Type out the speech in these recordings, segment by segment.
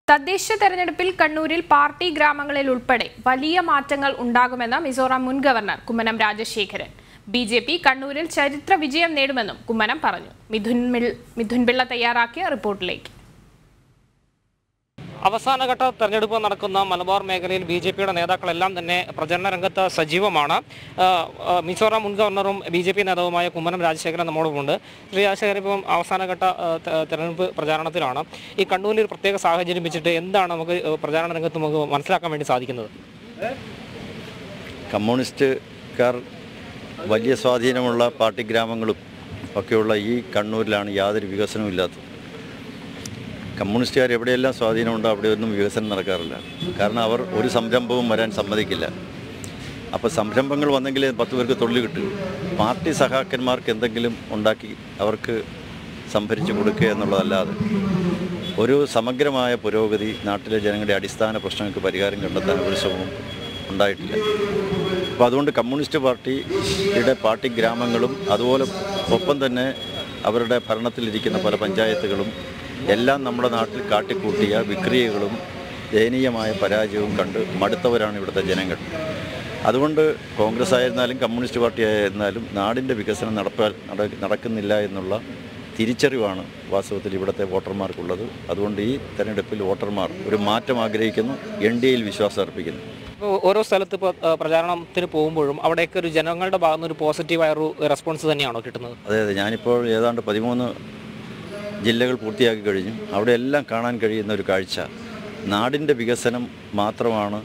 തദ്ദേശ തെരഞ്ഞെടുപ്പിൽ കണ്ണൂരിൽ പാർട്ടി ഗ്രാമങ്ങളിൽ ഉൾപ്പെടെ വലിയ മാറ്റങ്ങൾ ഉണ്ടാകുമെന്ന് മിസോറാം മുൻ governor Kummanam Rajasekharan B J P കണ്ണൂരിൽ ചരിത്ര വിജയം നേടുമെന്നും കുമ്മനം പറഞ്ഞു മിഥുൻ മിൾ- മിഥുൻ പിള്ള തയ്യാറാക്കിയ റിപ്പോർട്ടിലേക്ക് അവസാനഘട്ട തെരഞ്ഞെടുപ്പ് നടക്കുന്ന മലബാർ മേഖലയിൽ ബി ജെ പിയുടെ നേതാക്കളെല്ലാം തന്നെ പ്രചരണ രംഗത്ത് സജീവമാണ് ആ, ആ, മിസോറാം മുൻ ഗവർണറും ബി ജെ പി നേതാവുമായ കുമ്മനം രാജശേഖരൻ നമ്മോടൊപ്പമുണ്ട് ശ്രീ രാജശേഖരൻ ഇപ്പം അവസാനഘട്ട ആ, തെ- തെരഞ്ഞെടുപ്പ് പ്രചാരണത്തിലാണ് ഈ കണ്ണൂരിൽ ഒരു പ്രത്യേക സാഹചര്യം വെച്ചിട്ട് എന്താണ് നമുക്ക് പ്രചാരണ രംഗത്ത് നമുക്ക് മനസ്സിലാക്കാൻ വേണ്ടി സാധിക്കുന്നത് കമ്മ്യൂണിസ്റ്റുകാർ വലിയ സ്വാധീനമുള്ള പാർട്ടി ഗ്രാമങ്ങളും ഒക്കെയുള്ള ഈ കണ്ണൂരിലാണ് യാതൊരു വികസനവും ഇല്ലാത്തത് കമ്മ്യൂണിസ്റ്റുകാർ എവിടെയെല്ലാം സ്വാധീനമുണ്ടോ അവിടെയൊന്നും വികസനം നടക്കാറില്ല കാരണം അവർ ഒരു സംരംഭവും വരാൻ സമ്മതിക്കില്ല അപ്പോൾ സംരംഭങ്ങൾ വന്നെങ്കിലേ പത്ത് പേർക്ക് തൊഴിൽ കിട്ടൂ പാർട്ടി സഹാക്കന്മാർക്ക് എന്തെങ്കിലും ഉണ്ടാക്കി അവർക്ക് സംഭരിച്ചു കൊടുക്കുക എന്നുള്ളതല്ലാതെ ഒരു സമഗ്രമായ പുരോഗതി നാട്ടിലെ ജനങ്ങളുടെ അടിസ്ഥാന പ്രശ്നങ്ങൾക്ക് പരിഹാരം കണ്ടെത്താൻ ഒരു ശ്രമവും ഉണ്ടായിട്ടില്ല അപ്പോൾ അതുകൊണ്ട് കമ്മ്യൂണിസ്റ്റ് പാർട്ടിയുടെ പാർട്ടി ഗ്രാമങ്ങളും അതുപോലെ ഒപ്പം തന്നെ അവരുടെ ഭരണത്തിലിരിക്കുന്ന പല പഞ്ചായത്തുകളും എല്ലാം നമ്മുടെ നാട്ടിൽ കാട്ടിക്കൂട്ടിയ വിക്രിയകളും ദയനീയമായ പരാജയവും കണ്ട് മടുത്തവരാണ് ഇവിടുത്തെ ജനങ്ങൾ അതുകൊണ്ട് കോൺഗ്രസ് ആയിരുന്നാലും കമ്മ്യൂണിസ്റ്റ് പാർട്ടി ആയിരുന്നാലും നാടിൻ്റെ വികസനം നടപ്പാ നട- നടക്കുന്നില്ല എന്നുള്ള തിരിച്ചറിവാണ് വാസ്തവത്തിൽ ഇവിടുത്തെ വോട്ടർമാർക്കുള്ളത് അതുകൊണ്ട് ഈ തെരഞ്ഞെടുപ്പിൽ വോട്ടർമാർ ഒരു മാറ്റം ആഗ്രഹിക്കുന്നു എൻ ഡി എയിൽ വിശ്വാസം അർപ്പിക്കുന്നു ഇപ്പോൾ ഓരോ സ്ഥലത്ത് ഇപ്പോൾ ആ, പ്രചാരണത്തിന് പോകുമ്പോഴും അവിടെയൊക്കെ ഒരു ജനങ്ങളുടെ ഭാഗത്ത് നിന്ന് ഒരു പോസിറ്റീവായ ഒരു റെസ്പോൺസ് തന്നെയാണോ കിട്ടുന്നത് അതെ അതെ ഞാനിപ്പോൾ ഏതാണ്ട് പതിമൂന്ന് ജില്ലകൾ പൂർത്തിയാക്കി കഴിഞ്ഞു അവിടെ എല്ലാം കാണാൻ കഴിയുന്ന ഒരു കാഴ്ച നാടിൻ്റെ വികസനം മാത്രമാണ്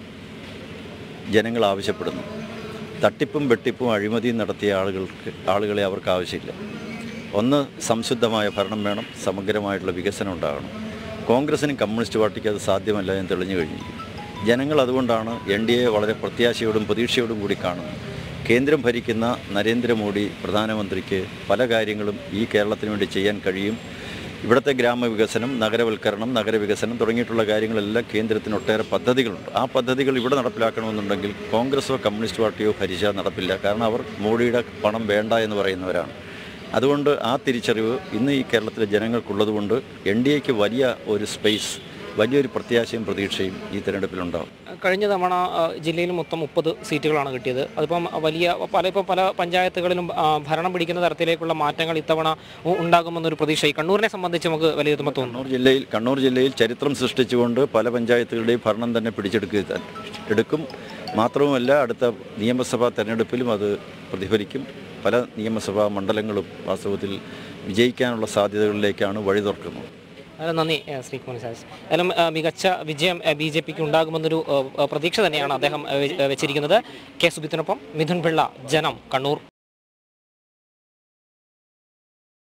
ജനങ്ങൾ ആവശ്യപ്പെടുന്നത് തട്ടിപ്പും വെട്ടിപ്പും അഴിമതിയും നടത്തിയ ആളുകൾക്ക് ആളുകളെ അവർക്ക് ആവശ്യമില്ല ഒന്ന് സംശുദ്ധമായ ഭരണം വേണം സമഗ്രമായിട്ടുള്ള വികസനം ഉണ്ടാകണം കോൺഗ്രസിനും കമ്മ്യൂണിസ്റ്റ് പാർട്ടിക്ക് അത് സാധ്യമല്ല എന്ന് തെളിഞ്ഞു കഴിഞ്ഞിരിക്കും ജനങ്ങൾ അതുകൊണ്ടാണ് എൻ ഡി എ വളരെ പ്രത്യാശയോടും പ്രതീക്ഷയോടും കൂടി കാണുന്നത് കേന്ദ്രം ഭരിക്കുന്ന നരേന്ദ്രമോദി പ്രധാനമന്ത്രിക്ക് പല കാര്യങ്ങളും ഈ കേരളത്തിന് വേണ്ടി ചെയ്യാൻ കഴിയും ഇവിടുത്തെ ഗ്രാമവികസനം നഗരവൽക്കരണം നഗരവികസനം തുടങ്ങിയിട്ടുള്ള കാര്യങ്ങളെല്ലാം കേന്ദ്രത്തിന് ഒട്ടേറെ പദ്ധതികളുണ്ട് ആ പദ്ധതികൾ ഇവിടെ നടപ്പിലാക്കണമെന്നുണ്ടെങ്കിൽ കോൺഗ്രസോ കമ്മ്യൂണിസ്റ്റ് പാർട്ടിയോ ഭരിച്ചാൽ നടപ്പില്ല കാരണം അവർ മോഡിയുടെ പണം വേണ്ട എന്ന് പറയുന്നവരാണ് അതുകൊണ്ട് ആ തിരിച്ചറിവ് ഇന്ന് ഈ കേരളത്തിലെ ജനങ്ങൾക്കുള്ളതുകൊണ്ട് എൻ ഡി എക്ക് വലിയ ഒരു സ്പേസ് വലിയൊരു പ്രത്യാശയും പ്രതീക്ഷയും ഈ തെരഞ്ഞെടുപ്പിലുണ്ടാകും കഴിഞ്ഞ തവണ ആ, ജില്ലയിൽ മൊത്തം മുപ്പത് സീറ്റുകളാണ് കിട്ടിയത് അതിപ്പം വലിയ പല ഇപ്പോൾ പല പഞ്ചായത്തുകളിലും ആ, ഭരണം പിടിക്കുന്ന തരത്തിലേക്കുള്ള മാറ്റങ്ങൾ ഇത്തവണ ഉ- ഉണ്ടാകുമെന്നൊരു പ്രതീക്ഷ ഈ കണ്ണൂരിനെ സംബന്ധിച്ച് നമുക്ക് വിലയിരുത്തുമ്പോൾ തോന്നുന്നു കണ്ണൂർ ജില്ലയിൽ കണ്ണൂർ ജില്ലയിൽ ചരിത്രം സൃഷ്ടിച്ചുകൊണ്ട് പല പഞ്ചായത്തുകളുടെയും ഭരണം തന്നെ പിടിച്ചെടുക്കുക തന്നെ എടുക്കും മാത്രവുമല്ല അടുത്ത നിയമസഭാ തെരഞ്ഞെടുപ്പിലും അത് പ്രതിഫലിക്കും പല നിയമസഭാ മണ്ഡലങ്ങളും വാസ്തവത്തിൽ വിജയിക്കാനുള്ള സാധ്യതകളിലേക്കാണ് വഴി തുറക്കുന്നത് വളരെ നന്ദി ഏ, ശ്രീ കുമാർ സാസ് ഏതായാലും ആ, മികച്ച വിജയം ബി ജെ പിക്ക് ഉണ്ടാകുമെന്നൊരു ആ, ആ, പ്രതീക്ഷ തന്നെയാണ് അദ്ദേഹം ആ, വെ- വെച്ചിരിക്കുന്നത് കെ സുബിത്തിനൊപ്പം മിഥുൻ പിള്ള ജനം കണ്ണൂർ